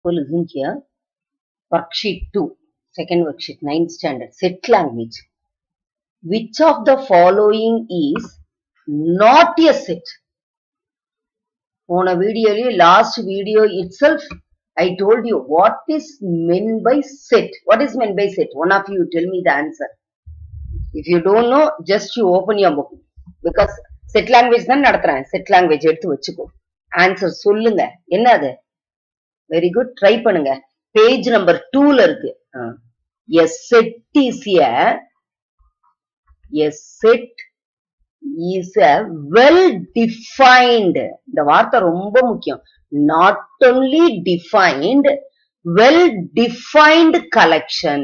So listen here. Worksheet 2, second worksheet, 9th standard, set language. Which of the following is not a set? போன வீடியோலயே last video itself I told you what is men by set what is men by set one of you tell me the answer if you don't know just you open your book because set language தான் நடத்துறேன் set language எடுத்து வச்சுக்கோ answer சொல்லுங்க என்ன அது very good try பண்ணுங்க page number டூல இருக்கு a set is a set is a well defined இந்த வார்த்தை ரொம்ப முக்கியம் not only defined well defined collection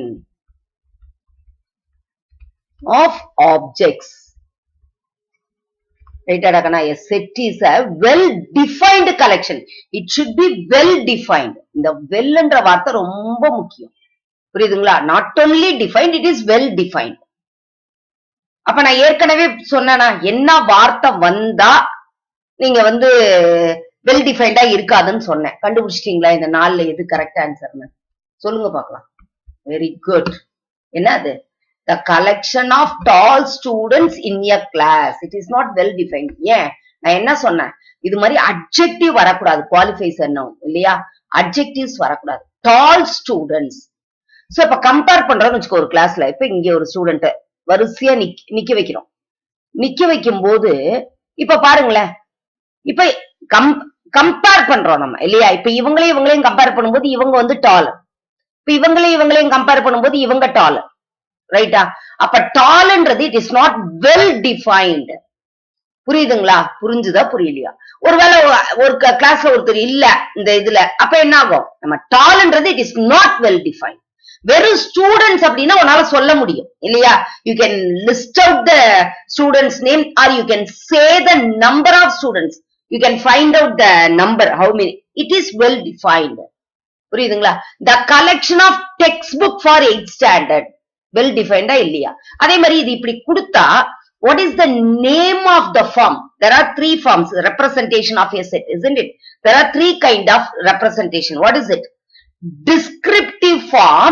of objects ரைட்டாடாக்கண்ணா a set is a well defined collection it should be well defined இந்த வெல்ன்ற வார்த்தை ரொம்ப முக்கியம் புரியுதுங்களா not only defined it is well defined அப்ப நான் ஏற்கனவே சொன்னேனா என்ன வார்த்தை வந்தா நீங்க வந்து வெல் டிஃபைன்டா இருக்காதுன்னு சொன்னேன் கண்டுபிடிச்சிட்டீங்களா இந்த நாள்ல எது கரெக்ட் ஆன்சர்னு சொல்லுங்க பார்க்கலாம் வெரி குட் என்ன அது the collection of tall students in a class it is not well defined ஏன் நான் என்ன சொன்னேன் இது மாதிரி அப்ஜெக்டிவ் வரக்கூடாது குவாலிஃபைஸ் என்ன இல்லையா அப்ஜெக்டிவ்ஸ் வரக்கூடாது டால் ஸ்டூடெண்ட்ஸ் சோ இப்ப கம்பேர் பண்றோம்னு வச்சுக்கோ ஒரு கிளாஸ்ல இப்ப இங்க ஒரு ஸ்டூடெண்ட் வரிசையா நிக்க நிக்க வைக்கிறோம் நிக்க வைக்கும் போது இப்ப பாருங்களேன் இப்ப கம் கம்பேர் பண்றோம் நம்ம இல்லையா இப்ப இவங்களையும் இவங்களையும் கம்பேர் பண்ணும்போது இவங்க வந்து டால் இப்ப இவங்களையும் இவங்களையும் கம்பேர் பண்ணும்போது இவங்க டால் ரைட்டா அப்ப டால்ன்றது it is not well defined புரியுதுங்களா புரிஞ்சுதா புரியலையா ஒருவேளை ஒரு கிளாஸ்ல ஒருத்தர் இல்ல இந்த இதுல அப்ப என்ன ஆகும் நம்ம டால்ன்றது it is not well defined வெறும் ஸ்டூடெண்ட்ஸ் அப்படின்னா உன்னால சொல்ல முடியும் இல்லையா you can list out the students name or you can say the number of students you can find out the number how many it is well defined புரியுதுங்களா the collection of text book for eight standard வெல் டிஃபைன்டா இல்லையா அதே மாதிரி இது இப்படி கொடுத்தா what is the name of the form there are three forms representation of a set isn't it there are three kind of representation what is it descriptive form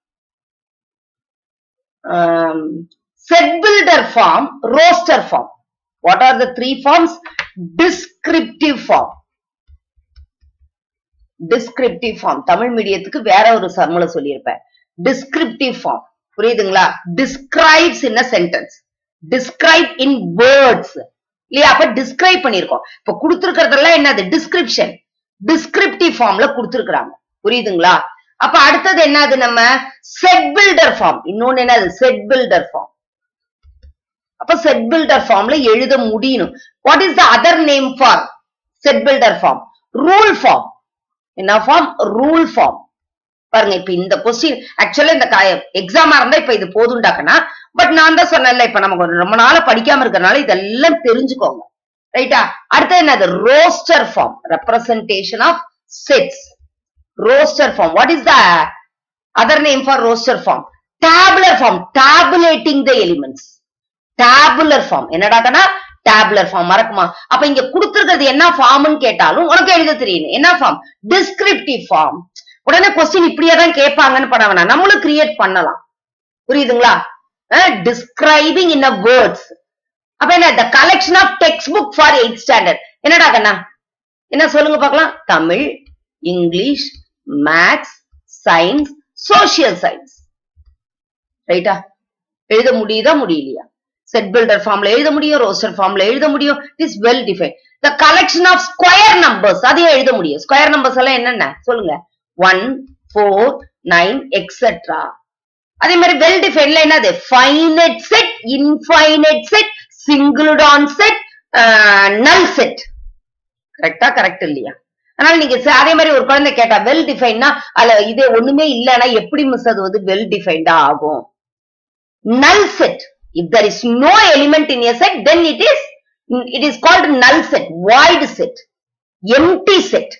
um, set builder form roster form what are the three forms descriptive form descriptive form Tamil மீடியத்துக்கு வேற ஒரு சர்மல சொல்லியிருப்பேன் descriptive form புரியுதுங்களா describes in a sentence describe in words இல்லையா அப்ப describe பண்ணிருக்கோம் இப்ப கொடுத்திருக்கிறதெல்லாம் என்னது description descriptive ஃபார்ம்ல கொடுத்திருக்கிறாங்க புரியுதுங்களா அப்ப அடுத்தது என்னது நம்ம செட் பில்டர் ஃபார்ம் இன்னொன்னு என்னது செட் பில்டர் ஃபார்ம் அப்ப செட் பில்டர் ஃபார்ம்ல எழுத முடியணும் what is the other name for set builder form rule form என்ன ஃபார்ம் ரூல் ஃபார்ம் பாருங்க இப்ப இந்த கொஸ்டின் ஆக்சுவலா இந்த எக்ஸாமா இருந்தா இப்ப இது போதுண்டாக்கனா பட் நான் தான் சொன்னேன்ல இப்ப நமக்கு ரொம்ப நாள படிக்காம இருக்கிறனால இதெல்லாம் தெரிஞ்சுக்கோங்க ரைட்டா அடுத்து என்னது roster form representation of sets roster form what is the other name for roster form tabular form tabulating the elements tabular form என்னடாக்கனா டேபுலர் ஃபார்ம் மறக்குமா அப்ப இங்க கொடுத்துருக்கிறது என்ன ஃபார்ம்னு கேட்டாலும் உனக்கு எழுத தெரியணும் என்ன ஃபார்ம் டிஸ்கிரிப்டிவ் ஃபார்ம் உடனே கொஸ்டின் இப்படியே தான் கேட்பாங்கன்னு பண்ண வேணாம் நம்மளும் கிரியேட் பண்ணலாம் புரியுதுங்களா டிஸ்கிரைபிங் இன் அ வேர்ட்ஸ் அப்ப என்ன the collection of text book for eight standard என்னடா கண்ணா என்ன சொல்லுங்க பார்க்கலாம் Tamil English maths science social science ரைட்டா எழுத முடியுதா முடியலையா செட் பில்டர் ஃபார்ம்ல எழுத முடியும் ரோஸ்டர் ஃபார்ம்ல எழுத முடியும் it is well define the collection of square numbers அதையும் எழுத முடியும் ஸ்கொயர் நம்பர்ஸ் எல்லாம் என்னென்ன சொல்லுங்க ஒன் ஃபோர் நைன் எக்ஸெட்ரா அதே மாதிரி வெல் டிஃபைன்ல என்னது finite set infinite set singleton set null set கரெக்டா கரெக்ட் இல்லையா அதனால நீங்க அதே மாதிரி ஒரு குழந்தை கேட்டா வெல் டிஃபைன்னா அதுல இது ஒண்ணுமே இல்லைன்னா எப்படி மிஸ் அது வந்து வெல் டிஃபைன்டா ஆகும் null set if there is no element in a set then it is it is called null set void set empty set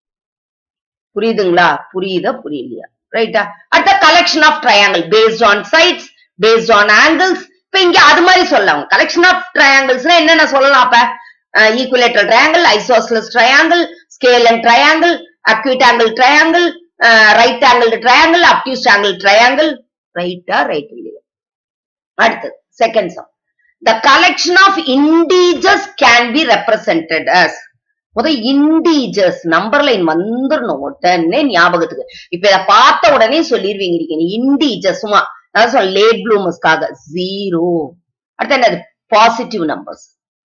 புரியுதுங்களா புரியுதா புரியலையா ரைட்டா அடுத்த collection of triangle based on sides based on angles இப்ப இங்க அது மாதிரி சொல்லலாம் கலெக்ஷன் ஆஃப் ட்ரையாங்கிள்ஸ்னா என்னென்ன சொல்லலாம் அப்ப equilateral triangle isosceles triangle scalene triangle acute angle triangle right angle triangle obtuse angle triangle ரைட்டா ரைட் இல்லையா அடுத்தது second sum the collection of integers can be represented as முத இண்டீஜர்ஸ் நம்பர் லைன் வந்துடணும் உடனே ஞாபகத்துக்கு இப்ப இதை பார்த்த உடனே சொல்லிருவீங்க நீங்க இண்டீஜர்ஸ் சும்மா அதான் சொல்ல லேட் ப்ளூமர்ஸ்க்காக ஜீரோ அடுத்து என்னது positive numbers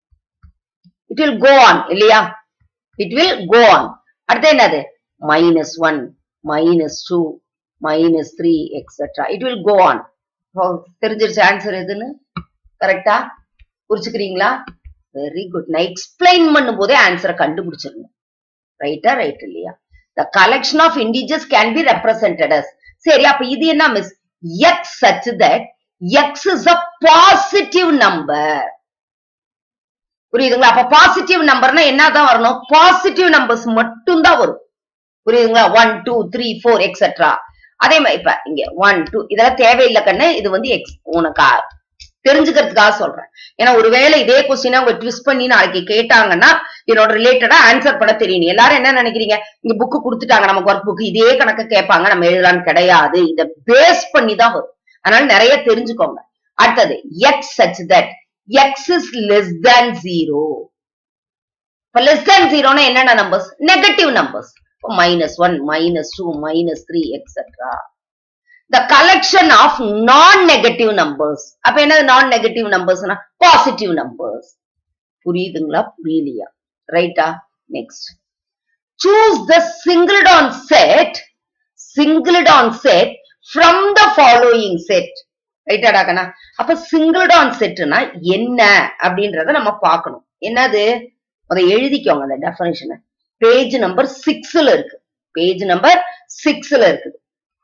it will go on இல்லையா இட் வில் கோ ஆன் அடுத்து என்னது minus one minus two minus three etcetera it will go on தெரிஞ்சிருச்சு ஆன்சர் எதுன்னு கரெக்டா புரிச்சுக்கிறீங்களா வெரி குட் நான் எக்ஸ்பிளைன் பண்ணும் போதே ஆன்சரை கண்டுபிடிச்சிருங்க ரைட்டா ரைட் இல்லையா the collection of integers can be represented as சரி அப்ப இது என்ன மிஸ் x such that x is a positive number புரியுதுங்களா அப்ப பாசிட்டிவ் நம்பர்னா என்னதான் வரணும் பாசிட்டிவ் நம்பர்ஸ் மட்டும் தான் வரும் புரியுதுங்களா one two three four etcetera அதே மாதிரி இப்ப இங்க ஒன் டூ இதெல்லாம் தேவையில்லை கண்ணு இது வந்து எக்ஸ் உனக்கு தெரிஞ்சுக்கிறதுக்காக சொல்றேன் ஏன்னா ஒருவேளை இதே கொஸ்டினா அவங்க ட்விஸ்ட் பண்ணி நாளைக்கு கேட்டாங்கன்னா என்னோட ரிலேட்டடா ஆன்சர் பண்ண தெரியணும் எல்லாரும் என்ன நினைக்கிறீங்க இங்க புக்கு கொடுத்துட்டாங்க நமக்கு ஒர்க் புக் இதே கணக்கு கேட்பாங்க நம்ம எழுதலாம்னு கிடையாது இத பேஸ் பண்ணி தான் வரும் அதனால நிறைய தெரிஞ்சுக்கோங்க அடுத்தது x such that x is less than zero இப்ப லெஸ் தேன் ஜீரோனா என்னென்ன numbers negative numbers minus one minus two minus three etcetera the collection of non negative numbers அப்ப என்னது நான் நெகட்டிவ் நம்பர்ஸ்னா பாசிட்டிவ் நம்பர்ஸ் புரியுதுங்களா புரியலையா ரைட்டா next choose the singleton set singleton set from the following set ரைட்டாடா கண்ணா அப்ப சிங்கிள்ட் on செட்னா என்ன அப்படின்றத நம்ம பார்க்கணும் என்னது அதை எழுதிக்கோங்க அந்த டெஃபனேஷனை பேஜ் நம்பர் சிக்ஸ்ல இருக்கு பேஜ் நம்பர் சிக்ஸ்ல இருக்குது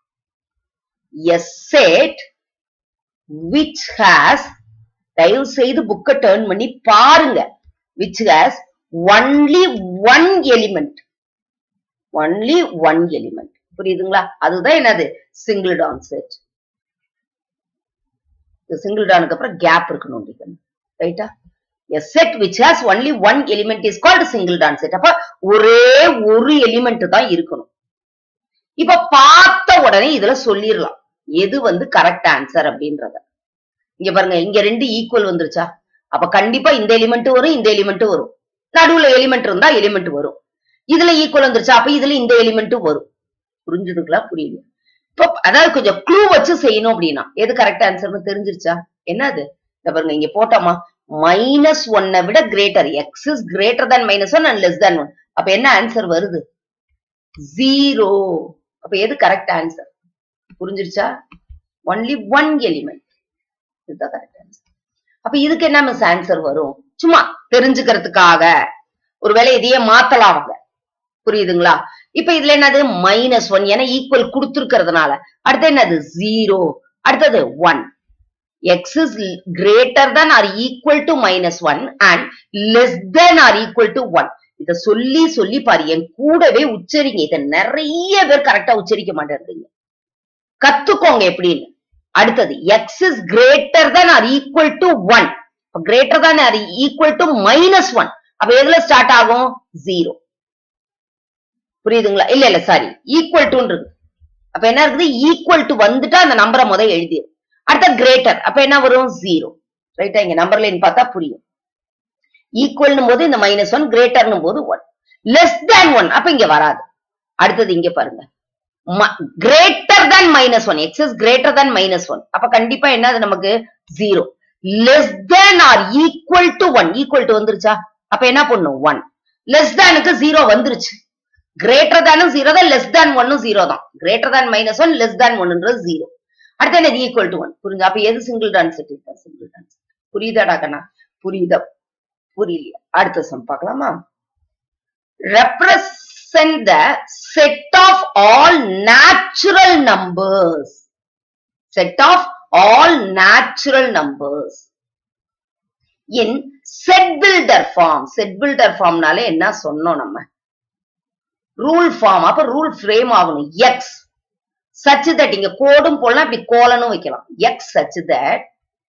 a set which has தயவு செய்து புக்கை டேர்ன் பண்ணி பாருங்க which has only one element only one element புரியுதுங்களா அதுதான் என்னது சிங்கிள் டான் செட் சிங்கிள் டானுக்கு அப்புறம் கேப் இருக்கணும் ரைட்டா a set which has only one element is called single dan set அப்ப ஒரே ஒரு எலிமெண்ட் தான் இருக்கணும் இப்ப பார்த்த உடனே இதுல சொல்லிடலாம் எது வந்து கரெக்ட் ஆன்சர் அப்படின்றத இங்க பாருங்க இங்க ரெண்டு ஈக்குவல் வந்துருச்சா அப்ப கண்டிப்பா இந்த எலிமெண்ட் வரும் இந்த எலிமெண்ட் வரும் நடுவுல எலிமெண்ட் இருந்தா எலிமெண்ட் வரும் இதுல ஈக்குவல் வந்துருச்சா அப்ப இதுல இந்த எலிமெண்ட் வரும் புரிஞ்சுதுங்களா புரியுது இப்போ அதாவது கொஞ்சம் க்ளூ வச்சு செய்யணும் அப்படின்னா எது கரெக்ட் ஆன்சர்னு தெரிஞ்சிருச்சா என்னது இந்த பாருங்க இங்க போட்டோமா மைனஸ் ஒன்னை விட greater x is greater than minus one and less than one அப்ப என்ன ஆன்சர் வருது ஜீரோ அப்ப எது கரெக்ட் ஆன்சர் புரிஞ்சிருச்சா ஒன்லி ஒன் எலிமெண்ட் இதுதான் கரெக்ட் ஆன்சர் அப்ப இதுக்கு என்ன மிஸ் ஆன்சர் வரும் சும்மா தெரிஞ்சுக்கிறதுக்காக ஒருவேளை இதையே மாத்தலாம் அவங்க புரியுதுங்களா இப்ப இதுல என்னது மைனஸ் ஒன் ஏன்னா ஈக்குவல் கொடுத்துருக்கிறதுனால அடுத்து என்னது ஜீரோ அடுத்தது one x is greater than or equal to minus one and less than or equal to one இத சொல்லி சொல்லி பாரு என் கூடவே உச்சரிங்க இத நிறைய பேர் கரெக்டா உச்சரிக்க மாட்டேன்றீங்க கத்துக்கோங்க எப்படின்னு அடுத்தது x is greater than or equal to one greater than or equal to minus one அப்ப எதுல ஸ்டார்ட் ஆகும் ஜீரோ புரியுதுங்களா இல்ல இல்ல சாரி ஈக்குவல் டுன்றது அப்ப என்ன இருக்குது ஈக்குவல் டு வந்துட்டா அந்த நம்பரை முத எழுதிடும் அடுத்த கிரேட்டர் அப்ப என்ன வரும் ஜீரோ ரைட்டா இங்க நம்பர் லைன் பார்த்தா புரியும் ஈக்குவல்னும் போது இந்த மைனஸ் ஒன் கிரேட்டர்னும் போது ஒன் லெஸ் தேன் ஒன் அப்ப இங்க வராது அடுத்தது இங்க பாருங்க greater than minus one x is greater than minus one அப்ப கண்டிப்பா என்னது நமக்கு zero less than or equal to one equal to வந்துருச்சா அப்ப என்ன பண்ணும் ஒன் லெஸ் தேனுக்கு ஜீரோ வந்துருச்சு கிரேட்டர் தேனும் ஜீரோ தான் லெஸ் தேன் ஒன்னும் ஜீரோ தான் greater than minus one less than ஒன்னுன்றது ஜீரோ அடுத்து என்ன ஈக்குவல் டு ஒன் புரிஞ்சு அப்ப எது singleton set singleton புரியுதாடா கண்ணா புரியுதா புரியலையா அடுத்த சம் பார்க்கலாமா represent the set of all natural numbers set of all natural numbers in set builder form set builder formனாலே என்ன சொன்னோம் நம்ம ரூல் ஃபார்ம் அப்ப ரூல் ஃப்ரேம் ஆகணும் எக்ஸ் சச் தட் இங்க கோடும் போடலாம் இப்படி கோலனும் வைக்கலாம் x such that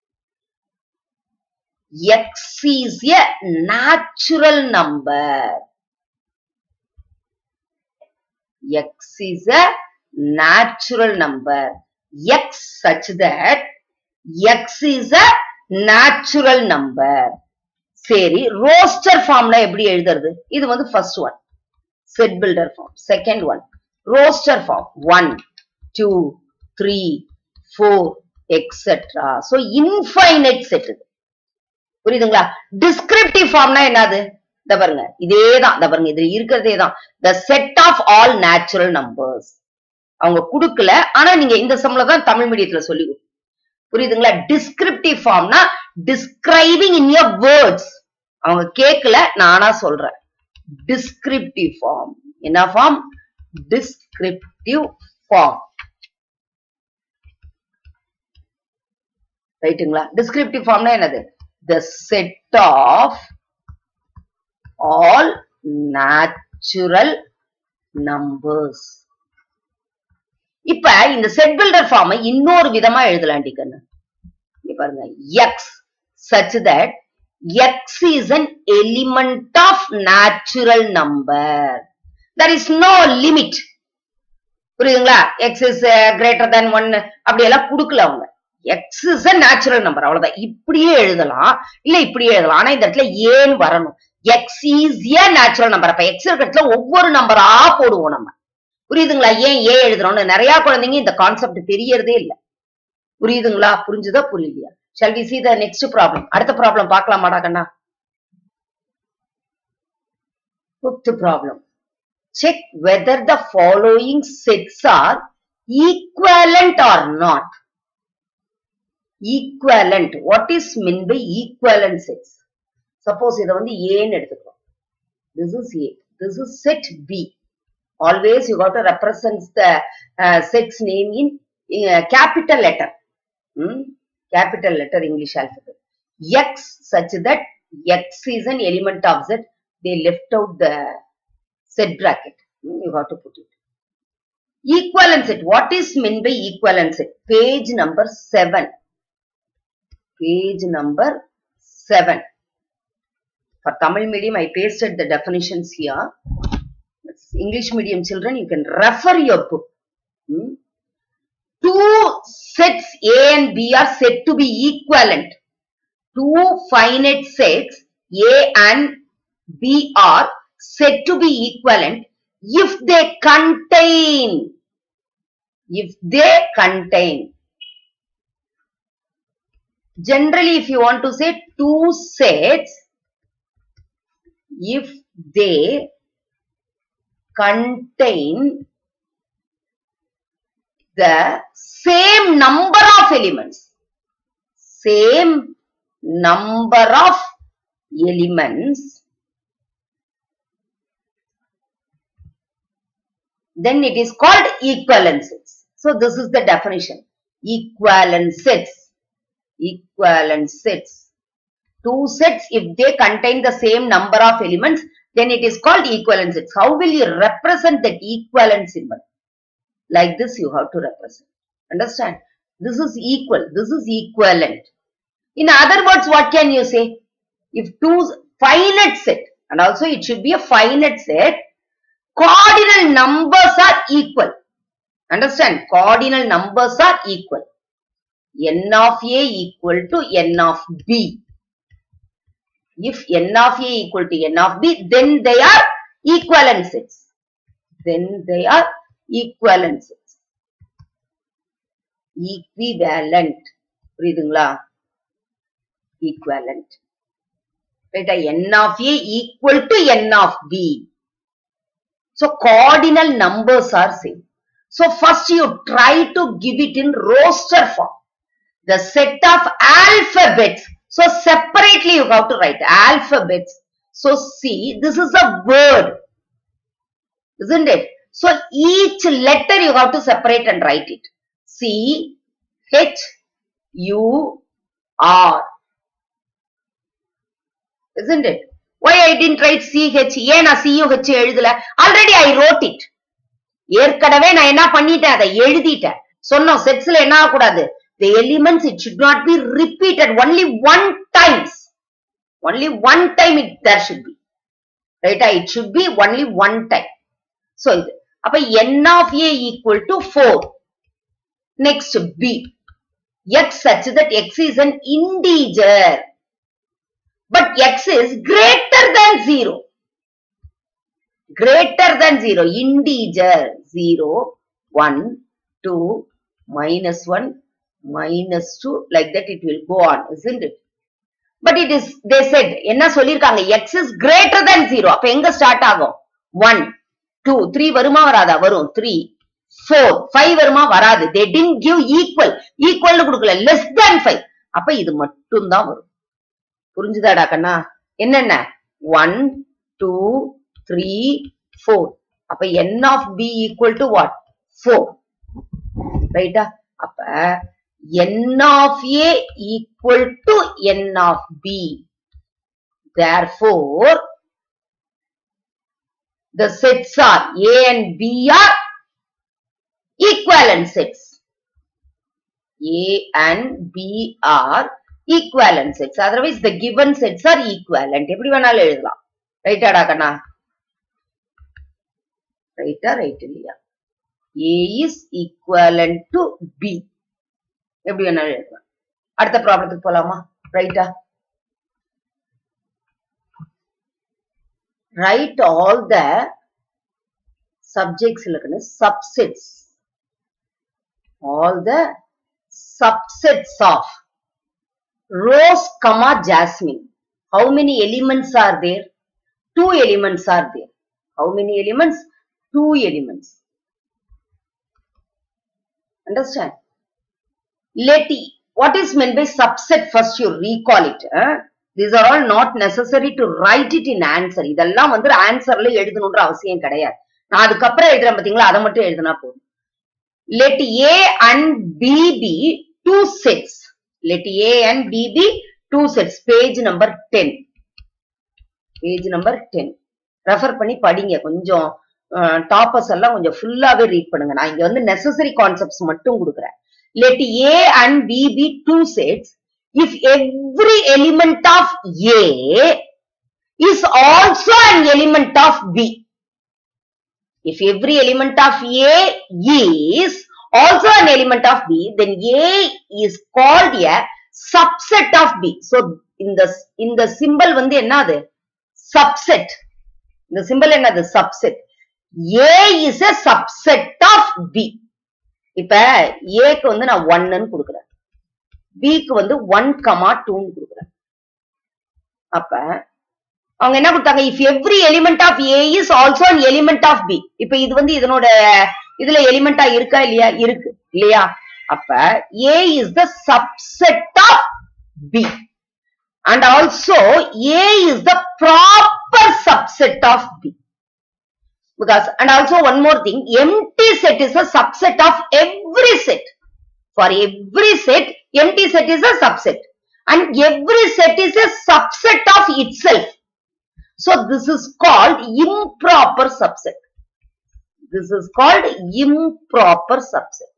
x is a natural number x is a natural number x such that x is a natural number சரி ரோஸ்டர் ஃபார்ம்ல எப்படி எழுதுறது இது வந்து first one set builder form second one roster form one two three four etcetera so infinite set இது புரியுதுங்களா descriptive ஃபார்ம்னா என்னது இந்த பாருங்க இதே தான் இந்த பாருங்க இது இருக்கிறதே தான் the set of all natural numbers அவங்க குடுக்கல ஆனா நீங்க இந்த சம்ல தான் தமிழ் மீடியத்துல சொல்லி கொடுக்கணும். புரியுதுங்களா டிஸ்கிரிப்டிவ் ஃபார்ம்னா டிஸ்கிரைபிங் இன் யர் வேர்ட்ஸ் அவங்க கேட்கல நானா சொல்றேன் டிஸ்கிரிப்டிவ் ஃபார்ம் என்ன ஃபார்ம் டிஸ்கிரிப்டிவ் ஃபார்ம் ரைட்டுங்களா டிஸ்கிரிப்டிவ் ஃபார்ம்னா என்னது the set of all natural numbers இப்ப இந்த செட் பில்டர் ஃபார்மை இன்னொரு விதமா எழுதலாண்டி கண்ணு இங்க பாருங்க x such that x is an element of natural number there is no limit புரியுதுங்களா x is greater than one அப்படி எல்லாம் கொடுக்கல அவங்க x is a natural number அவ்வளவுதான் இப்படியே எழுதலாம் இல்ல இப்படியே எழுதலாம் ஆனா இந்த இடத்துல ஏன் வரணும் x is a natural number அப்ப எக்ஸ் இருக்கிற ஒவ்வொரு நம்பரா போடுவோம் நம்ம புரியுதுங்களா ஏன் ஏ எழுதுறோம்னு நிறைய குழந்தைங்க இந்த கான்செப்ட் தெரியறதே இல்ல புரியுதுங்களா புரிஞ்சுதா புரியலையா shall we see the next problem அடுத்த ப்ராப்ளம் பார்க்கலாமாடா கண்ணா fifth problem check whether the following sets are equivalent or not equivalent what is mean by equivalent sets suppose இதை வந்து ஏன்னு எடுத்துக்கிறோம் this is A this is set B always you got to represent the uh, set's name in uh, capital letter hmm? capital letter english alphabet x such that x is an element of z they left out the set bracket Hmm, you have to put it equivalent set what is meant by equivalent set page number 7 page number 7 for tamil medium i pasted the definitions here English medium children, you can refer your book. Hmm? Two sets A and B are said to be equivalent. Two finite sets A and B are said to be equivalent if they contain, if they contain. Generally, if you want to say two sets, if they contain the same number of elements. Same number of elements. Then it is called equivalent sets. So this is the definition. Equivalent sets. Equivalent sets. Two sets, if they contain the same number of elements, then it is called equivalent sets. How will you represent that equivalent symbol? Like this you have to represent. Understand? This is equal. This is equivalent. In other words, what can you say? If two finite set, and also it should be a finite set, cardinal numbers are equal. Understand? Cardinal numbers are equal. n of a equal to n of b. If n of a equal to n of b, then they are equivalent sets. Then they are equivalent sets. Equivalent. புரியுதுங்களா equivalent. Right? n of a equal to n of b. So cardinal numbers are same. So first you try to give it in roster form. The set of alphabets. So separately you have to write alphabets. So see, this is a word. Isn't it? So each letter you have to separate and write it. C, H, U, R. Isn't it? Why I didn't write CH? ஏன் நான் CUH எழுதல? Already I wrote it. ஏற்கனவே நான் என்ன பண்ணிட்டேன் அதை எழுதிட்டேன் சொன்னோம் செட்ஸ்ல என்ன ஆகக்கூடாது the elements it should not be repeated only one times only one time it there should be right it should be only one time so இது அப்ப n of a equal to 4 next b x such that x is an integer but x is greater than 0 greater than 0 integer 0 1 2 minus 1 minus 2 like that it will go on isn't it but it is they said என்ன சொல்லிருக்காங்க x is greater than 0 அப்ப எங்க start ஆகும் 1 2 3 வருமா வராதா வரும் 3 4 5 வருமா வராது they didn't give equal equal கொடுக்கல less than 5 அப்ப இது மட்டும் தான் வரும் புரிஞ்சுதாடா கண்ணா என்னென்ன 1 2 3 4 அப்ப n of b equal to what 4 ரைட்டா அப்ப n of a equal to n of b therefore the sets are a and b are equivalent sets a and b are equivalent sets otherwise the given sets are equivalent எப்படி வேணாலும் எழுதலாம் ரைட்டாடா கண்ணா ரைட்டா right இல்லையா a is equivalent to b எப்படி வேணாலும் எழுதலாம் அடுத்த ப்ராப்ளத்துக்கு போலாமா ரைட்டா ரைட் ஆல் த சப்ஜெக்ட்ஸ் இருக்குன்னு subsets all the subsets of rose comma jasmine how many elements are there two elements are there how many elements two elements understand let e what is meant by subset first you recall it huh? these are all not necessary to write it in answer இதெல்லாம் வந்து ஆன்சர்ல எழுதணுன்ற அவசியம் கிடையாது நான் அதுக்கப்புறம் எழுதுறேன் பாத்தீங்களா அதை மட்டும் எழுதினா போதும் let a and b be two sets let a and b be two sets page number 10 page number 10 refer பண்ணி படிங்க கொஞ்சம் டாப்பர்ஸ் எல்லாம் கொஞ்சம் ஃபுல்லாவே ரீட் பண்ணுங்க நான் இங்க வந்து நெசசரி கான்செப்ட்ஸ் மட்டும் கொடுக்குறேன் let a and b be two sets if every element of a is also an element of b if every element of a is also an element of b then a is called a subset of b so இந்த இந்த symbol வந்து என்னது subset இந்த symbol என்னது subset a is a subset of b இப்ப ஏக்கு வந்து நான் ஒன்னு கொடுக்குறேன் பிக்கு வந்து ஒன் கமா டூன்னு கொடுக்குறேன் அப்ப அவங்க என்ன கொடுத்தாங்க if every element of A is also an element of B இப்ப இது வந்து இதனோட இதுல எலிமெண்டா இருக்கா இல்லையா இருக்கு இல்லையா அப்ப A is the subset of B and also A is the proper subset of B because and also one more thing empty set is a subset of every set for every set empty set is a subset and every set is a subset of itself so this is called improper subset this is called improper subset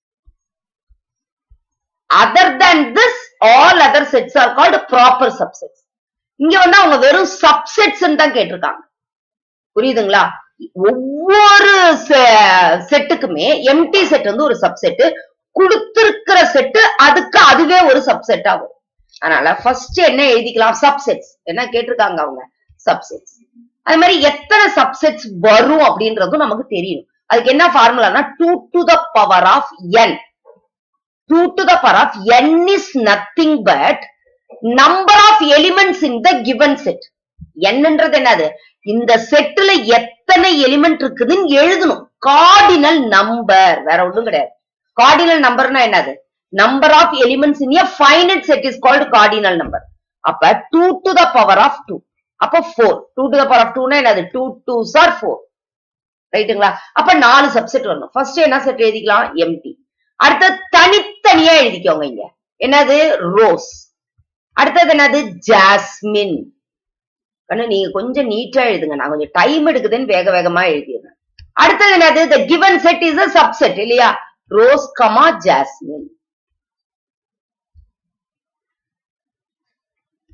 other than this all other sets are called proper subsets இங்க வந்து அவங்க வெறும் subsets தான் கேட்டிருக்காங்க புரியுதுங்களா ஒவ்வொரு செட்டுக்குமே empty set வந்து ஒரு சப்செட் கொடுத்திருக்கிற செட்டு அதுக்கு அதுவே ஒரு சப்செட் ஆகும் அதனால ஃபர்ஸ்ட் என்ன எழுதிக்கலாம் சப்செட்ஸ் என்ன கேட்டிருக்காங்க அவங்க சப்செட்ஸ் அது மாதிரி எத்தனை சப்செட்ஸ் வரும் அப்படின்றதும் நமக்கு தெரியும் அதுக்கு என்ன ஃபார்முலானா two to the power of n two to the power of n is nothing but number of elements in the given set என்னன்றது என்னது இந்த செட்டுல எத்தனை எலிமெண்ட் இருக்குதுன்னு எழுதணும் கார்டினல் நம்பர் வேற ஒண்ணும் கிடையாது கார்டினல் நம்பர்னா என்னது number of elements in a finite set is called cardinal number அப்ப two to the power of two அப்ப four two to the power of டூனா என்னது டூ டூ சார் ஃபோர் ரைட்டுங்களா அப்ப நாலு சப்செட் வரணும் ஃபர்ஸ்ட் என்ன செட் எழுதிக்கலாம் எம்டி அடுத்து தனித்தனியா எழுதிக்கோங்க இங்க என்னது ரோஸ் அடுத்தது என்னது ஜாஸ்மின் கண்ணு நீங்க கொஞ்சம் நீட்டா எழுதுங்க நான் கொஞ்சம் டைம் எடுக்குதுன்னு வேக வேகமா எழுதிடுறேன் அடுத்தது என்னது the given set is a subset இல்லையா ரோஸ் கமா ஜாஸ்மின்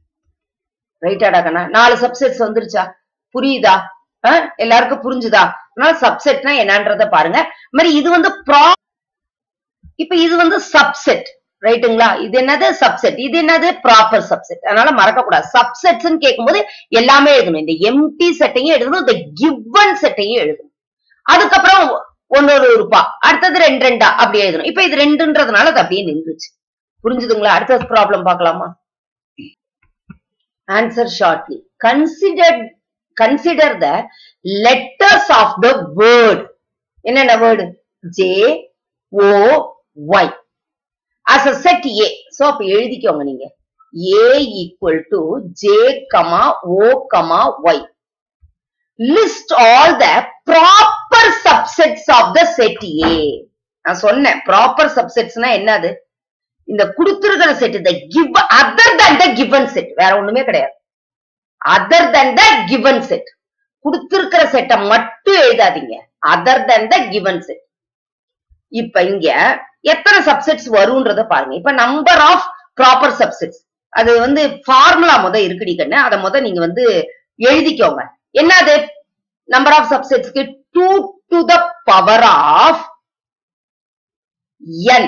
ரைட்டாடா கண்ணா நாலு சப்செட்ஸ் வந்துருச்சா புரியுதா எல்லாருக்கும் புரிஞ்சுதா அதனால சப்செட்னா என்னன்றத பாருங்க இந்த மாதிரி இது வந்து ப்ரா இப்ப இது வந்து சப்செட் ரைட்டுங்களா இது என்னது சப்செட் இது என்னது ப்ராப்பர் சப்செட் அதனால மறக்க கூடாது சப்செட்ஸ் கேட்கும்போது எல்லாமே எழுதணும் இந்த எம்டி செட்டையும் எழுதணும் இந்த கிவன் செட்டையும் எழுதணும் அதுக்கப்புறம் ஒன்னொரு உறுப்பா அடுத்தது ரெண்டு ரெண்டா அப்படி எழுதணும் இப்ப இது ரெண்டுன்றதுனால அது அப்படியே நின்றுச்சு புரிஞ்சுதுங்களா அடுத்த ப்ராப்ளம் பார்க்கலாமா answer shortly consider consider the letters of the word என்னென்ன word J O Y as a set A. So, அப்ப எழுதிக்கோங்க நீங்க A equal to J, comma, O, comma, Y. List all the proper subsets of the set A. நான் சொன்னேன் proper சப்செட்ஸ்னா என்னது இந்த கொடுத்திருக்கிற set இந்த give other than the given set வேற ஒண்ணுமே கிடையாது other than the given set கொடுத்திருக்கிற செட்டை மட்டும் எழுதாதீங்க other than the given set இப்ப இங்க எத்தனை சப்செட்ஸ் வரும்ன்றத பாருங்க இப்ப நம்பர் ஆஃப் ப்ராப்பர் சப்செட்ஸ் அது வந்து ஃபார்முலா முத இருக்குடி கண்ணு அதை முத நீங்க வந்து எழுதிக்கோங்க என்னது நம்பர் ஆஃப் சப்செட்ஸ்க்கு two to the power of n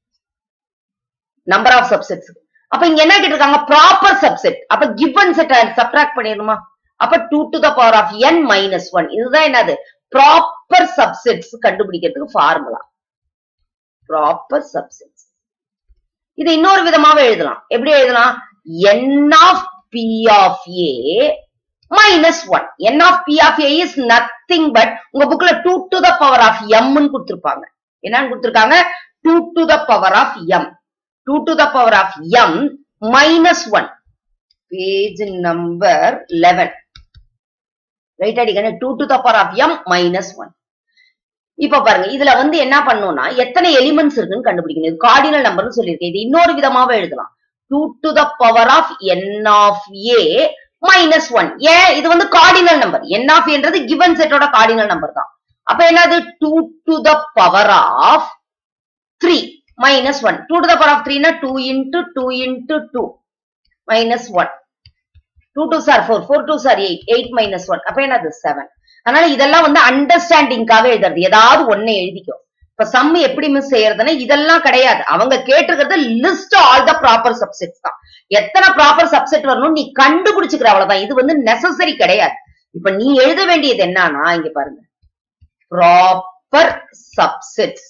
number of subsets அப்ப இங்க என்ன கேட்டிருக்காங்க ப்ராப்பர் சப்செட் அப்ப கிவன் செட் சப்ராக்ட் பண்ணிடணுமா அப்ப two to the power of n minus one இதுதான் என்னது ப்ராப்பர் சப்செட்ஸ் கண்டுபிடிக்கிறதுக்கு ஃபார்முலா ப்ராப்பர் சப்செட்ஸ் இது இன்னொரு விதமாவே எழுதலாம் எப்படி எழுதலாம் n of P of A minus one n of P of A is nothing but உங்க புக்ல two to the power of எம்னு கொடுத்திருப்பாங்க என்னன்னு கொடுத்திருக்காங்க two to the power of m two to the power of m minus one page number eleven right அடிக்கணும் two to the power of m minus one இப்ப பாருங்க இதுல வந்து என்ன பண்ணணும்னா எத்தனை எலிமெண்ட்ஸ் இருக்குன்னு கண்டுபிடிக்கணும் இது கார்டினல் நம்பர்னு சொல்லியிருக்கேன் இது இன்னொரு விதமாவே எழுதலாம் two to the power of n of A minus one ஏன் இது வந்து கார்டினல் நம்பர் என் ஆஃப் என்றது கிவன் செட்டோட கார்டினல் நம்பர் தான் அப்ப என்னது two to the power of three minus one two to the power of த்ரீனா two into two into two minus one two two சார் ஃபோர் ஃபோர் டூ சார் eight eight minus one அப்ப என்னது seven அதனால இதெல்லாம் வந்து அண்டர்ஸ்டாண்டிங்காக எழுதுறது ஏதாவது ஒண்ணு எழுதிக்கோ இப்ப சம் எப்படி மிஸ் செய்யறதுன்னா இதெல்லாம் கிடையாது அவங்க கேட்டிருக்கிறது list all the proper subsets தான் எத்தனை ப்ராப்பர் சப்செட் வரணும் நீ கண்டுபிடிச்சுக்கிற அவ்வளவுதான் இது வந்து நெசசரி கிடையாது இப்ப நீ எழுத வேண்டியது என்னன்னா இங்க பாருங்க ப்ராப்பர் சப்செட்ஸ்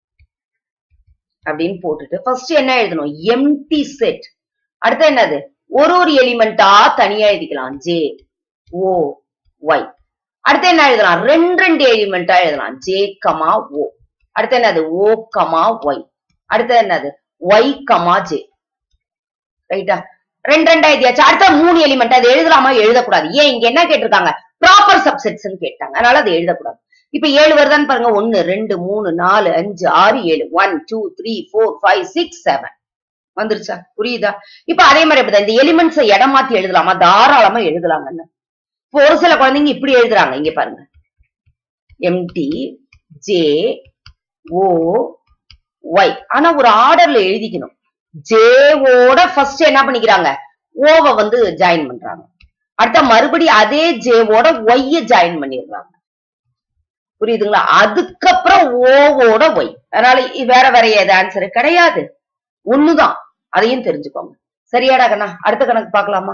அப்படின்னு போட்டுட்டு ஃபர்ஸ்ட் என்ன எழுதணும் எம்டி செட் அடுத்து என்னது ஒரு ஒரு எலிமெண்டா தனியா எழுதிக்கலாம் ஜே ஓ ஒய் அடுத்து என்ன எழுதலாம் ரெண்டு ரெண்டு எலிமெண்டா எழுதலாம் ஜே கமா ஓ அடுத்து என்னது ஓ கமா ஒய் அடுத்து என்னது ஒய் கமா ஜே ரைட்டா ரெண்டு ரெண்டா எழுதியாச்சு அடுத்த மூணு எலிமெண்ட் அது எழுதலாமா எழுதக்கூடாது ஏன் இங்க என்ன கேட்டிருக்காங்க ப்ராப்பர் சப்செட்ஸ் கேட்டாங்க அதனால அது எழுதக்கூடாது இப்ப ஏழு வருதான்னு பாருங்க ஒன்னு ரெண்டு மூணு நாலு அஞ்சு ஆறு ஏழு one two three four five six seven வந்துருச்சா புரியுதா இப்ப அதே மாதிரி அப்படிதான் இந்த எலிமெண்ட்ஸை இடம் மாத்தி எழுதலாமா தாராளமா எழுதலாங்கன்னு இப்போ ஒரு சில குழந்தைங்க இப்படி எழுதுறாங்க இங்க பாருங்க எம்டி ஜே ஓ ஒய் ஆனா ஒரு ஆர்டர்ல எழுதிக்கணும் ஜேவோட ஃபர்ஸ்ட் என்ன பண்ணிக்கிறாங்க ஓவை வந்து ஜாயின் பண்றாங்க அடுத்த மறுபடி அதே ஜேவோட ஒய்ய ஜாயின் பண்ணிடுறாங்க புரியுதுங்களா அதுக்கப்புறம் ஓவோட ஒய் அதனால இ- வேற வேற ஏது ஆன்சர் கிடையாது ஒண்ணுதான் அதையும் தெரிஞ்சுக்கோங்க சரியாடா கண்ணா அடுத்த கணக்கு பார்க்கலாமா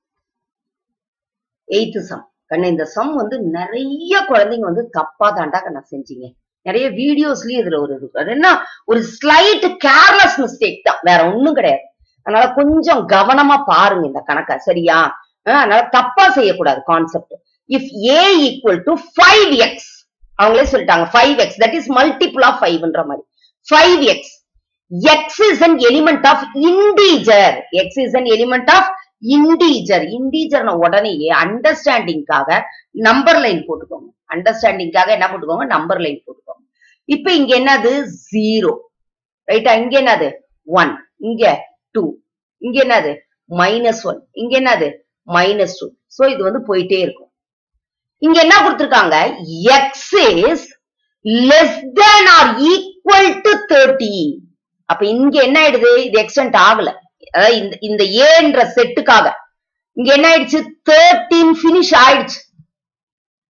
எயித்து சம் கண்ணா இந்த சம் வந்து நிறைய குழந்தைங்க வந்து தப்பா தாண்டா கண்ணா செஞ்சீங்க நிறைய வீடியோஸ்லயும் இதுல ஒரு இருக்கு அது என்ன ஒரு ஸ்லைட் கேர்லெஸ் மிஸ்டேக் தான் வேற ஒண்ணும் கிடையாது அதனால கொஞ்சம் கவனமா பாருங்க இந்த கணக்க சரியா அஹ் அதனால தப்பா செய்யக்கூடாது concept if A equal to five x அவங்களே சொல்லிட்டாங்க five x that is multiple of ஃபைவ்ன்ற மாதிரி five x x is an element of integer x is an element of integer இண்டீஜர்ன உடனேயே அண்டர்ஸ்டாண்டிங்காக நம்பர் லைன் போட்டுக்கோங்க அண்டர்ஸ்டாண்டிங்காக என்ன போட்டுக்கோங்க நம்பர் லைன் போட்டுக்கோங்க இப்ப இங்க என்னது ஜீரோ ரைட்டா இங்க என்னது ஒன் இங்க டூ இங்க என்னது மைனஸ் ஒன் இங்க என்னது மைனஸ் டூ சோ இது வந்து போயிட்டே இருக்கும் இங்க என்ன கொடுத்திருக்காங்க x is less than or equal to thirty அப்ப இங்க என்ன ஆயிடுது இது எக்ஸ்டென்ட் ஆகல அதாவது இந்த இந்த ஏன்ற செட்டுக்காக இங்க என்ன ஆயிடுச்சு தேர்ட்டீன் பினிஷ் ஆயிடுச்சு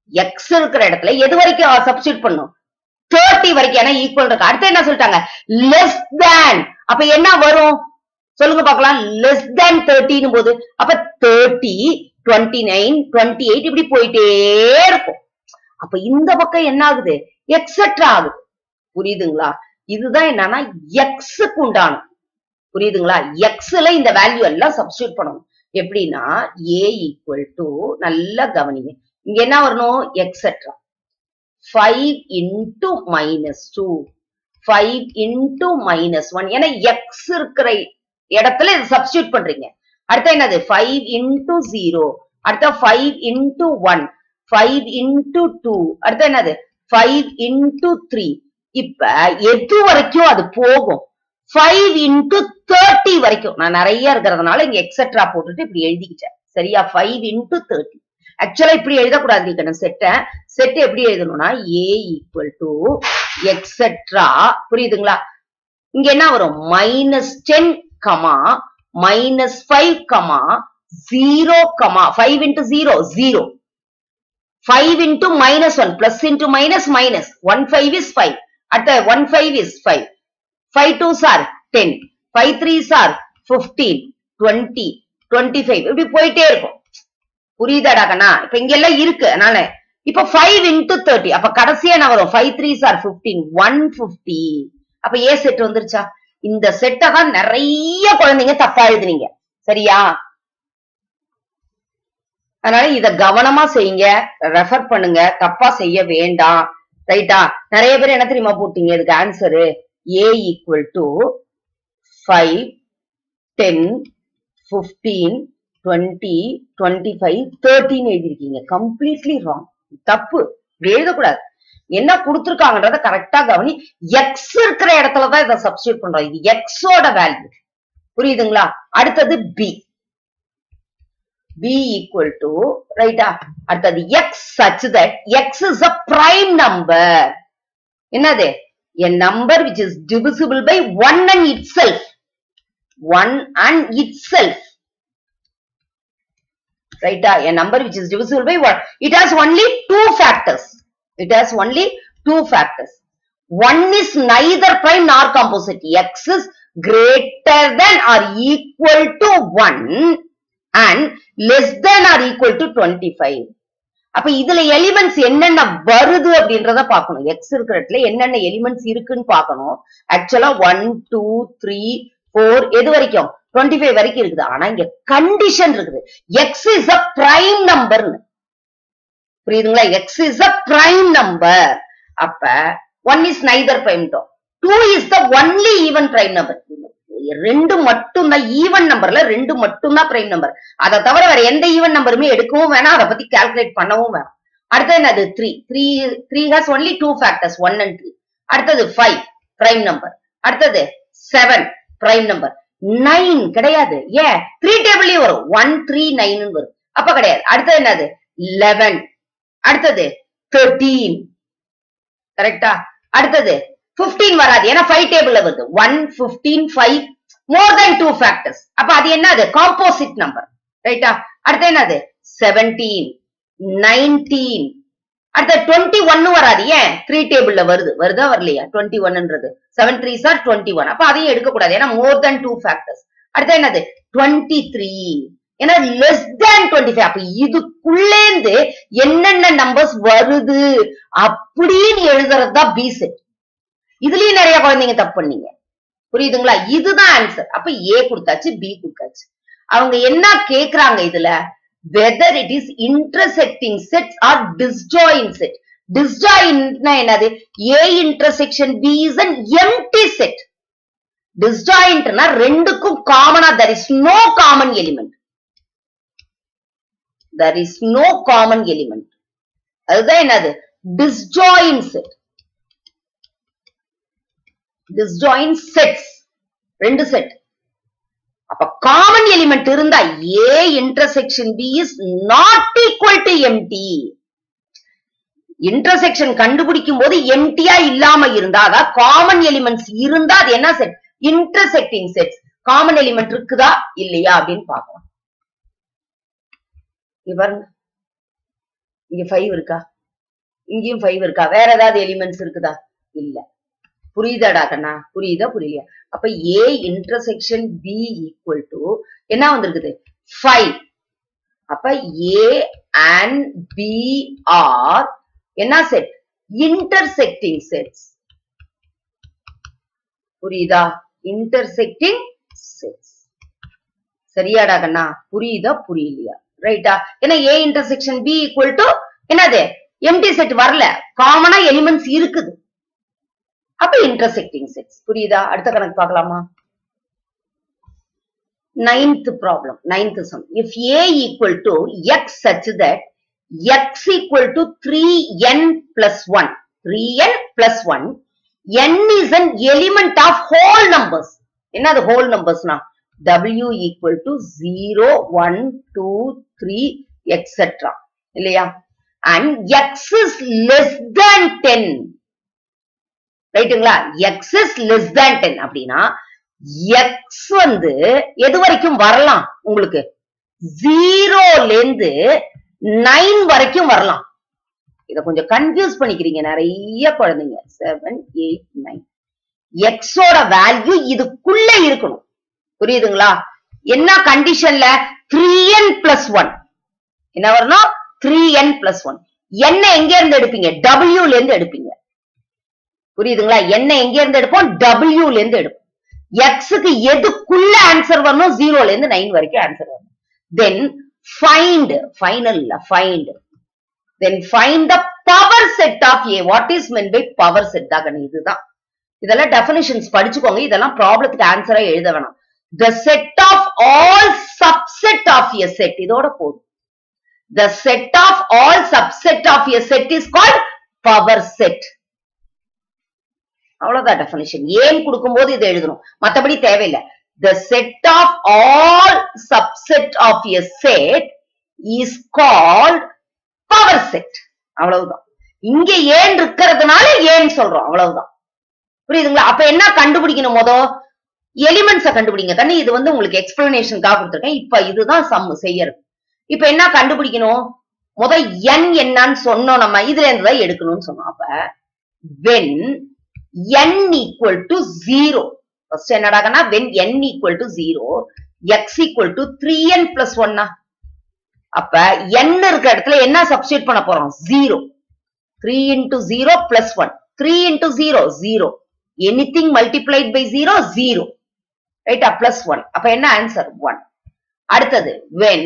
எக்ஸ் இருக்கிற இடத்துல எது வரைக்கும் சப்ஸ்டியூட் பண்ணும் தேர்ட்டி வரைக்கும் ஏன்னா ஈக்குவல் இருக்கு அடுத்து என்ன சொல்லிட்டாங்க லெஸ் தேன் அப்ப என்ன வரும் சொல்லுங்க பார்க்கலாம் லெஸ் தேன் தேர்ட்டின் போது அப்ப thirty twenty nine twenty eight இப்படி போயிட்டே இருக்கும் அப்ப இந்த பக்கம் என்ன ஆகுது எக்ஸெட்ரா ஆகுது புரியுதுங்களா இதுதான் என்னன்னா எக்ஸுக்கு உண்டான புரியுதுங்களா எக்ஸ்ல இந்த வேல்யூ எல்லாம் சப்ஸ்டியூட் பண்ணணும் எப்படின்னா ஏ ஈக்குவல் டு நல்லா கவனிங்க இங்க என்ன வரணும் etcetera five into minus two five into minus one ஏன்னா எக்ஸ் இருக்கிற இடத்துல இது சப்ஸ்டியூட் பண்றீங்க அடுத்து என்னது ஃபைவ் இன்டு ஜீரோ அடுத்த five into one five into two அடுத்து என்னது ஃபைவ் இன்டு த்ரீ இப்ப எது வரைக்கும் அது போகும் ஃபைவ் இன்டு தேர்ட்டி வரைக்கும் நான் நிறைய இருக்கிறதுனால இங்க எக்ஸெட்ரா போட்டுட்டு இப்படி எழுதிக்கிட்டேன் சரியா ஃபைவ் இன்டு தேர்ட்டி ஆக்சுவலா இப்படி எழுதக்கூடாது இருக்கணும் செட்டை செட் எப்படி எழுதணும்னா ஏ ஈக்குவல் டு எக்ஸெட்ரா புரியுதுங்களா இங்க என்ன வரும் minus ten comma minus five comma zero comma five into zero zero five into minus one plus into minus minus one five is five அடுத்த one five is five five two சார் ten five three சார் fifteen twenty twenty five இப்படி போயிட்டே இருக்கும் புரியுதாடா கண்ணா இப்ப இங்க எல்லாம் இருக்கு அதனால இப்ப ஃபைவ் இன்டு தேர்ட்டி அப்ப கடைசியா என்ன வரும் ஃபைவ் த்ரீ சார் பிப்டீன் ஒன் பிப்டி அப்ப ஏ செட் வந்துருச்சா இந்த செட்டை தான் நிறைய குழந்தைங்க தப்பா எழுதுனீங்க சரியா அதனால இத கவனமா செய்யுங்க ரெஃபர் பண்ணுங்க தப்பா செய்ய வேண்டாம் ரைட்டா நிறைய பேர் என்ன தெரியுமா போட்டீங்க இதுக்கு answer A equal to five ten fifteen twenty twenty five தேர்ட்டின்னு எழுதிருக்கீங்க கம்ப்ளீட்லி ராங் தப்பு இப்படி எழுதக்கூடாது என்ன கொடுத்துருக்காங்கன்றத கரெக்டா கவனி எக்ஸ் இருக்கிற இடத்துலதான் இதை சப்ஸ்டியூட் பண்றோம் இது எக்ஸோட வேல்யூ புரியுதுங்களா அடுத்தது பி பி ஈக்குவல் டு ரைட்டா அடுத்தது x such that x is a prime number என்னது a number which is divisible by 1 and itself 1 and itself right ah, a number which is divisible by 1 it has only two factors it has only two factors one is neither prime nor composite x is greater than or equal to 1 and less than or equal to 25 அப்ப இதுல elements என்னென்ன வருது அப்படின்றத பார்க்கணும் X இருக்கிற இடத்துல என்னென்ன elements இருக்குன்னு பார்க்கணும் ஆக்சுவலா ஒன் டூ த்ரீ ஃபோர் எது வரைக்கும் டுவெண்ட்டி ஃபைவ் வரைக்கும் இருக்குது ஆனா இங்க கண்டிஷன் இருக்குது எக்ஸ் இஸ் அ பிரைம் நம்பர்னு புரியுதுங்களா x is a prime number அப்ப one is neither prime though two is the only even prime number ரெண்டு மட்டும் தான் ஈவன் நம்பர்ல ரெண்டு மட்டும் தான் பிரைம் நம்பர் அதை தவிர வேற எந்த ஈவன் நம்பருமே எடுக்கவும் வேணாம் அதை பத்தி கால்குலேட் பண்ணவும் வேணாம் அடுத்தது என்னது three three three has only two factors one and three அடுத்தது ஃபைவ் பிரைம் நம்பர் அடுத்தது செவன் பிரைம் நம்பர் நைன் கிடையாது ஏன் த்ரீ டேபிள்லயும் வரும் ஒன் த்ரீ நைன் வரும் அப்ப கிடையாது அடுத்தது என்னது லெவன் அடுத்தது தேர்ட்டீன் கரெக்டா அடுத்தது 15 வராது ஏன்னா ஃபைவ் டேபிள்ல வருது one fifteen five more than two factors அப்ப அது என்னது காம்போசிட் நம்பர் ரைட்டா அடுத்து என்னது செவன்டீன் நைன்டீன் அடுத்த டுவெண்ட்டி ஒன்னு வராது ஏன் த்ரீ டேபிள்ல வருது வருதா வரலையா டுவெண்ட்டி ஒன்ன்றது செவன் த்ரீ சார் டுவெண்ட்டி ஒன் அப்ப அதையும் எடுக்கக்கூடாது ஏன்னா மோர் தென் டூ ஃபேக்டர்ஸ் அடுத்து என்னது டுவெண்ட்டி த்ரீ ஏன்னா லெஸ் தேன் டுவெண்ட்டி ஃபைவ் அப்ப இதுக்குள்ளேந்து என்னென்ன நம்பர்ஸ் வருது அப்படின்னு எழுதுறது தான் பி செட் இதுலயும் நிறைய குழந்தைங்க தப்பு பண்ணீங்க புரியுதுங்களா இதுதான் ஆன்சர் அப்ப ஏ கொடுத்தாச்சு பி கொடுத்தாச்சு அவங்க என்ன கேக்குறாங்க இதுல whether it is intersecting sets or disjoint set டிஸ்ஜாயின்னா என்னது A intersection B is an empty set டிஸ்ஜாயின்ட்னா ரெண்டுக்கும் காமனா there is no common element there is no common element அதுதான் என்னது டிஸ்ஜாயின் செட் டிஸ்ஜாயின் செட்ஸ் ரெண்டு செட் அப்ப காமன் எலிமெண்ட் இருந்தா A intersection B is not equal to empty intersection கண்டுபிடிக்கும் போது எம்டியா இல்லாம இருந்தா அதான் காமன் எலிமெண்ட்ஸ் இருந்தா அது என்ன set intersecting sets common element இருக்குதா இல்லையா அப்படின்னு பார்க்கலாம் இங்க பாருங்க இங்க ஃபைவ் இருக்கா இங்கேயும் ஃபைவ் இருக்கா வேற ஏதாவது எலிமெண்ட்ஸ் இருக்குதா இல்ல புரியுதாடா கண்ணா புரியுதா புரியலையா அப்ப A intersection B equal to என்ன வந்திருக்குது ஃபைவ் அப்ப ஏ அண்ட் பி ஆர் என்ன செட் இன்டர்செக்டிங் செட்ஸ் புரியுதா இன்டர்செக்டிங் செட்ஸ் சரியாடா கண்ணா புரியுதா புரியலையா ரைட்டா ஏன்னா A intersection B equal to என்னது எம்டி செட் வரல காமனா எலிமெண்ட்ஸ் இருக்குது அப்ப இன்டர்செக்டிங் செட்ஸ் புரியுதா அடுத்த கணக்கு பார்க்கலாமா ninth problem ninth sum if a equal to x such that x equal to 3n plus 1 3n plus 1 n is an element of whole numbers என்னது whole numbers நா w equal to 0 1 2 3 etc இல்லையா and x is less than 10 ரைட்டுங்களா x is less than 10 அப்படின்னா X வந்து எது வரைக்கும் வரலாம் உங்களுக்கு ஜீரோல இருந்து நைன் வரைக்கும் வரலாம் இத கொஞ்சம் கன்ஃபியூஸ் பண்ணிக்கிறீங்க நிறைய குழந்தைங்க செவன் எயிட் நைன் எக்ஸோட வேல்யூ இதுக்குள்ள இருக்கணும் புரியுதுங்களா என்ன கண்டிஷன்ல த்ரீ என் பிளஸ் ஒன் என்ன வரணும் த்ரீ என் பிளஸ் ஒன் என்ன எங்க இருந்து எடுப்பீங்க டபிள்யூல இருந்து எடுப்பீங்க புரியுதுங்களா என்ன எங்க இருந்து எடுப்போம் டபிள்யூல இருந்து எடுப்போம் எக்ஸுக்கு எதுக்குள்ள ஆன்சர் வரணும் ஜீரோல இருந்து நைன் வரைக்கும் ஆன்சர் வரணும் then find final find then find the power set of A what is men by power set தான் இதுதான் இதெல்லாம் டெபினிஷன்ஸ் படிச்சுக்கோங்க இதெல்லாம் ப்ராப்ளத்துக்கு ஆன்சரா எழுத வேணாம் the set of all subset of a set இதோட போதும் the set of all subset of a set is called power set அவ்வளவுதான் டெபினிஷன் ஏன் கொடுக்கும்போது இதை எழுதணும் மத்தபடி தேவையில்லை the set of all subset of a set is called power set அவ்வளவுதான் இங்க ஏன் இருக்கிறதுனால ஏன் சொல்றோம் அவ்வளவுதான் புரியுதுங்களா அப்ப என்ன கண்டுபிடிக்கணும் மொத எலிமெண்ட்ஸ கண்டுபிடிங்க தண்ணி இது வந்து உங்களுக்கு எக்ஸ்பிளனேஷனுக்காக கொடுத்துருக்கேன் இப்ப இதுதான் சம் செய்யறது இப்ப என்ன கண்டுபிடிக்கணும் முத என் என்னன்னு சொன்னோம் நம்ம இதுல இருந்து தான் எடுக்கணும்னு சொன்னோம் அப்ப when n equal to 0. First என்னடாகனா when n equal to 0, x equal to 3n plus 1 அப்ப n இருக்க இடத்துல என்ன சப்ஸ்டியூட் பண்ண போறோம் 0. 3 into 0 plus 1. 3 into 0, 0. Anything multiplied by 0, 0. ரைட்டா plus 1. அப்ப என்ன ஆன்சர் 1. அடுத்தது when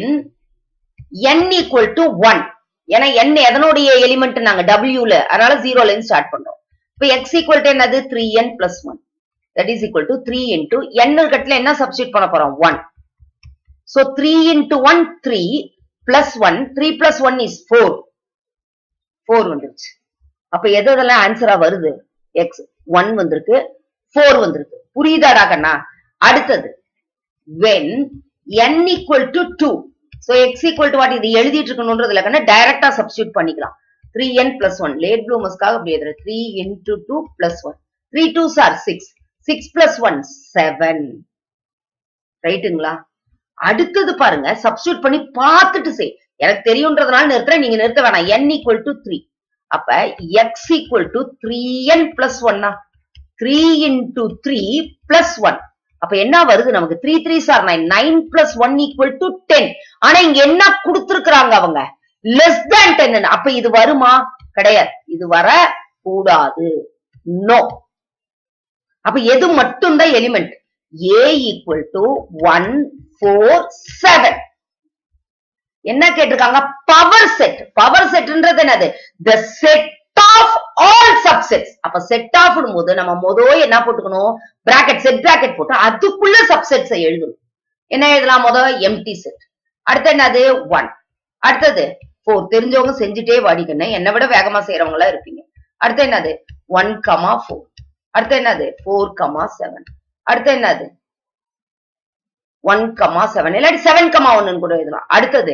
n equal to 1. ஏன்னா n எதனுடைய எலிமெண்ட் நாங்க wல அதனால 0ல இருந்து ஸ்டார்ட் பண்றோம் இப்ப எக்ஸ் ஈக்குவல் டு என்னது three n plus one that is equal to three into n கட்டில என்ன சப்ஸ்டியூட் பண்ண போறோம் one so three into one three plus one three plus one is four four வந்துருச்சு அப்ப எது எதெல்லாம் ஆன்சரா வருது எக்ஸ் ஒன் வந்திருக்கு ஃபோர் வந்திருக்கு புரியுதாடா கண்ணா அடுத்தது when n equal to two so x equal to what இது எழுதிட்டு இருக்கணும்ன்றதுல கண்ணா டைரக்டா சப்ஸ்டியூட் பண்ணிக்கலாம் three n plus one late ப்ளூமஸ்க்காக அப்படி எழுதுற three into two plus one three two சார் six six plus one seven ரைட்டுங்களா அடுத்தது பாருங்க சப்ஸ்டியூட் பண்ணி பார்த்துட்டு செய் எனக்கு தெரியுன்றதுனால நிறுத்துறேன் நீங்க நிறுத்த வேணாம் என் ஈக்குவல் டு த்ரீ அப்ப x equal to three n plus ஒன்னா three into three plus one அப்ப என்ன வருது நமக்கு த்ரீ த்ரீ சார் nine nine plus one equal to ten ஆனா இங்க என்ன கொடுத்துருக்காங்க அவங்க லெஸ் தேன் டென் அப்ப இது வருமா கிடையாது இது வர கூடாது நோ அப்ப எது மட்டும்தான் element A equal to one four seven என்ன கேட்டிருக்காங்க பவர் செட் பவர் செட்ன்றது என்னது the set of all subsets அப்ப செட் ஆஃப் போது நம்ம மொதல் என்ன போட்டுக்கணும் பிராக்கெட் செட் பிராக்கெட் போட்டு அதுக்குள்ள சப்செட்ஸ் எழுதணும் என்ன எழுதலாம் முத எம்டி செட் அடுத்து என்னது ஒன் அடுத்தது ஃபோர் தெரிஞ்சவங்க செஞ்சுட்டே வாடிக்கணும் என்னை விட வேகமா செய்யறவங்க எல்லாம் இருப்பீங்க அடுத்து என்னது ஒன் கமா ஃபோர் அடுத்து என்னது ஃபோர் கமா செவன் அடுத்து என்னது ஒன் கமா செவன் இல்லாட்டி செவன் கமா ஒன்னு கூட எழுதலாம் அடுத்தது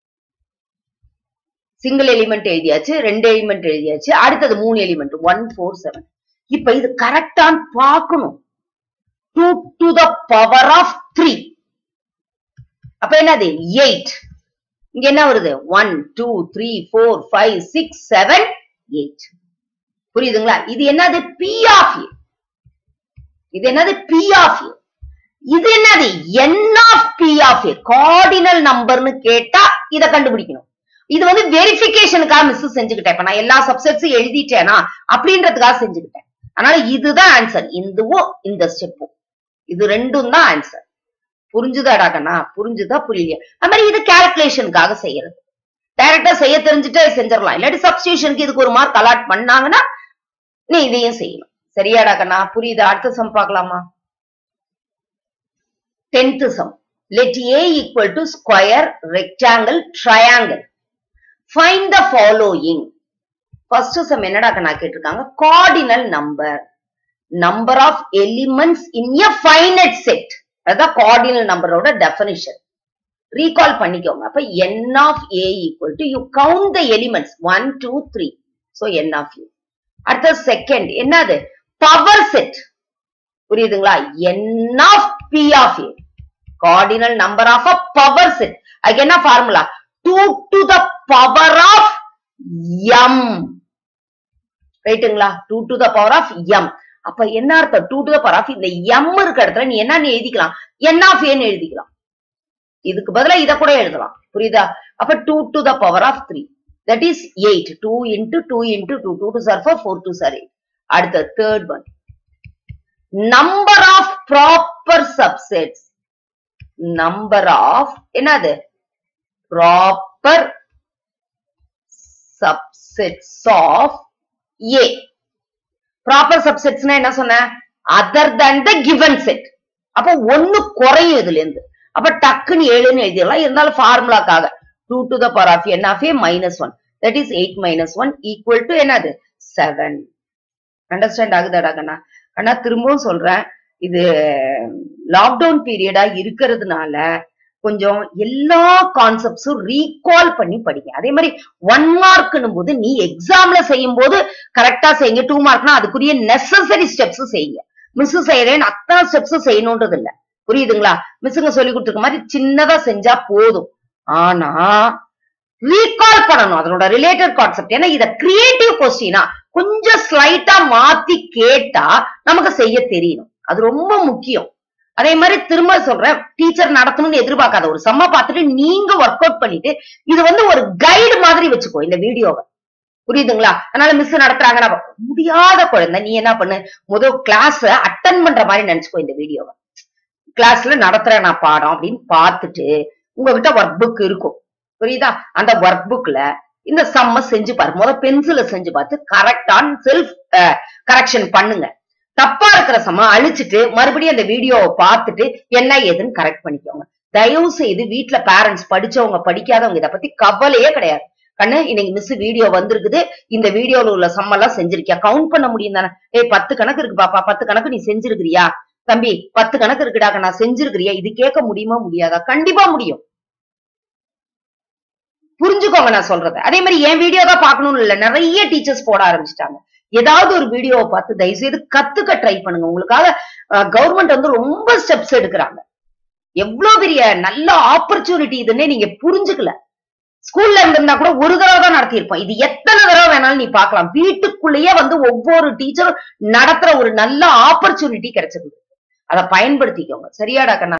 சிங்கிள் எலிமெண்ட் எழுதியாச்சு ரெண்டு எலிமெண்ட் எழுதியாச்சு அடுத்தது மூணு எலிமெண்ட் ஒன் ஃபோர் செவன் இப்ப இது கரெக்டான்னு பார்க்கணும் two to the power of three அப்ப என்னது எயிட் இங்க என்ன வருது one two three four five six seven eight புரியுதுங்களா இது என்னது பி ஆஃப் ஏ இது என்னது பி ஆஃப் ஏ இது என்னது n of P of A cardinal நம்பர்னு கேட்டா இத கண்டுபிடிக்கணும் இது வந்து வெரிஃபிகேஷனுக்காக மிஸ் செஞ்சுக்கிட்டேன் இப்ப நான் எல்லா சப்செட்ஸும் எழுதிட்டேனா அப்படின்றதுக்காக செஞ்சுக்கிட்டேன் அதனால இதுதான் ஆன்சர் இதுவும் இந்த ஸ்டெப்பும் இது ரெண்டும் தான் ஆன்சர் புரிஞ்சுதாடா கண்ணா புரிஞ்சுதா புரியலையா அது மாதிரி இது கால்குலேஷனுக்காக செய்யறது டைரக்டா செய்ய தெரிஞ்சுட்டு செஞ்சிடலாம் இல்லாட்டி சப்ஸ்டியூஷனுக்கு இதுக்கு ஒரு மார்க் அலாட் பண்ணாங்கன்னா நீ இதையும் செய்யணும் சரியாடா கண்ணா புரியுதா அடுத்த சம் பார்க்கலாமா tenth sum let a equal to square rectangle triangle find the following first sum என்னடா கண்ணா கேட்டிருக்காங்க cardinal number number of elements in a finite set அதான் cardinal நம்பரோட definition ரீகால் பண்ணிக்கோங்க அப்ப n of a equal to you count the elements 1 2 3 so n of a அடுத்த second என்னது power set புரியுதுங்களா n of p of a cardinal number of a power set அதுக்கு என்ன formula 2 to the power of m ரைட்டுங்களா 2 to the power of m அப்ப என்ன அர்த்தம் 2 to the power of இந்த m இருக்க இடத்துல நீ என்ன எழுதிக்கலாம் n of a ன்னு எழுதிக்கலாம் இதுக்கு பதிலா இத கூட எழுதலாம் புரியுதா அப்ப 2 to the power of 3 that is 8 2 into 2 into 2 2 to are 4 4 to are 8 அடுத்த third one number of proper subsets number of என்னது proper subsets of A proper subsets என்ன சொன்ன other than the given set அப்ப ஒண்ணு குறையும் இதுல இருந்து அப்ப டக்குன்னு ஏழுன்னு எழுதிடலாம் இருந்தாலும் ஃபார்முலாக்காக two to the power of n of A minus one that is eight minus one equal to என்னது செவன் அண்டர்ஸ்டாண்ட் ஆகுதாடா கண்ணா அண்ணா திரும்பவும் சொல்றேன் இது லாக்டவுன் பீரியடா இருக்கிறதுனால கொஞ்சம் எல்லா கான்செப்ட்ஸும் ரீகால் பண்ணி படிங்க அதே மாதிரி ஒன் மார்க்னும் போது நீ எக்ஸாம்ல செய்யும் போது கரெக்டா செய்யுங்க டூ மார்க்னா அதுக்குரிய நெசசரி ஸ்டெப்ஸ் செய்யுங்க மிஸ் செய்யறேன் அத்தனை ஸ்டெப்ஸ் செய்யணும்ன்றது இல்ல புரியுதுங்களா மிஸ்ஸுங்க சொல்லி கொடுத்துருக்க மாதிரி சின்னதா செஞ்சா போதும் ஆனா ரீகால் பண்ணணும் அதனோட ரிலேட்டட் கான்செப்ட் ஏன்னா இத கிரியேட்டிவ் கொஸ்டினா கொஞ்சம் ஸ்லைட்டா மாத்தி கேட்டா நமக்கு செய்ய தெரியணும் அது ரொம்ப முக்கியம் அதே மாதிரி திரும்ப சொல்றேன் டீச்சர் நடத்தணும்னு எதிர்பார்க்காத ஒரு செம்ம பார்த்துட்டு நீங்க ஒர்க் அவுட் பண்ணிட்டு இது வந்து ஒரு கைடு மாதிரி வச்சுக்கோ இந்த வீடியோவை புரியுதுங்களா அதனால மிஸ் நடத்துறாங்கன்னா முடியாத குழந்தை நீ என்ன பண்ணு முதல் கிளாஸ் அட்டன் பண்ற மாதிரி நினைச்சுக்கோ இந்த வீடியோவை கிளாஸ்ல நடத்துறேன் நான் பாடம் அப்படின்னு பார்த்துட்டு உங்ககிட்ட ஒர்க் புக் இருக்கும் புரியுதா அந்த ஒர்க் புக்ல இந்த சம்ம செஞ்சு பாரு முத பென்சில செஞ்சு பார்த்து கரெக்டான செல்ஃப் கரெக்ஷன் பண்ணுங்க தப்பா இருக்கிற சம அழிச்சிட்டு மறுபடியும் அந்த வீடியோவை பார்த்துட்டு என்ன ஏதுன்னு கரெக்ட் பண்ணிக்கோங்க தயவு செய்து வீட்டுல பேரண்ட்ஸ் படிச்சவங்க படிக்காதவங்க இத பத்தி கவலையே கிடையாது கண்ணு இன்னைக்கு மிஸ் வீடியோ வந்திருக்குது இந்த வீடியோல உள்ள சம்மெல்லாம் செஞ்சிருக்கியா கவுண்ட் பண்ண முடியும் தானே ஏய் பத்து கணக்கு இருக்கு பாப்பா பத்து கணக்கு நீ செஞ்சிருக்கிறியா தம்பி பத்து கணக்கு இருக்குடாக்க நான் செஞ்சிருக்கிறியா இது கேட்க முடியுமா முடியாதா கண்டிப்பா முடியும் புரிஞ்சுக்கோங்க நான் சொல்றது அதே மாதிரி என் வீடியோ தான் பார்க்கணும்னு இல்ல நிறைய டீச்சர்ஸ் போட ஆரம்பிச்சிட்டாங்க ஏதாவது ஒரு வீடியோவை பார்த்து தயவு செய்து கத்துக்க ட்ரை பண்ணுங்க உங்களுக்காக கவர்மெண்ட் வந்து ரொம்ப ஸ்டெப்ஸ் எடுக்கிறாங்க எவ்வளவு பெரிய நல்ல ஆப்பர்ச்சுனிட்டி இதுன்னே நீங்க புரிஞ்சுக்கல ஸ்கூல்ல இருந்திருந்தா கூட ஒரு தடவை தான் நடத்தியிருப்போம் இது எத்தனை தடவை வேணாலும் நீ பார்க்கலாம் வீட்டுக்குள்ளேயே வந்து ஒவ்வொரு டீச்சரும் நடத்துற ஒரு நல்ல ஆப்பர்ச்சுனிட்டி கிடைச்சிருக்கு அதை பயன்படுத்திக்கோங்க சரியாடா கண்ணா